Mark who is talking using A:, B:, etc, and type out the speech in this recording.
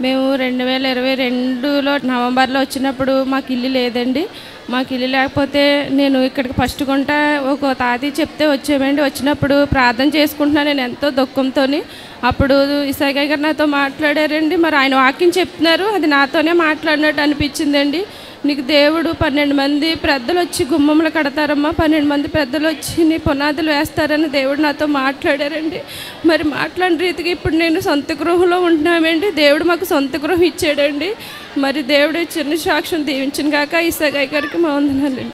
A: మేము రెండు వేల ఇరవై రెండులో నవంబర్లో వచ్చినప్పుడు మాకు ఇల్లు లేదండి మాకు ఇల్లు లేకపోతే నేను ఇక్కడికి ఫస్ట్ కొంట ఒక తాతయ్య చెప్తే వచ్చామండి వచ్చినప్పుడు ప్రార్థన చేసుకుంటున్నాను నేను ఎంతో దుఃఖంతో అప్పుడు ఇసాగయ్య గారు నాతో మాట్లాడారండి మరి ఆయన వాక్యం చెప్తున్నారు అది నాతోనే మాట్లాడినట్టు అనిపించిందండి నీకు దేవుడు పన్నెండు మంది పెద్దలు వచ్చి గుమ్మములు కడతారమ్మా పన్నెండు మంది పెద్దలు వచ్చి నీ పునాదులు వేస్తారని దేవుడు నాతో మాట్లాడారండి మరి మాట్లాడిన రీతికి ఇప్పుడు నేను సొంత గృహంలో ఉంటున్నామండి దేవుడు మాకు సొంత గృహం ఇచ్చాడండి మరి దేవుడు చిన్న సాక్ష్యం దీవించిన కాక ఈ సగాయి గారికి మా వందనాలండి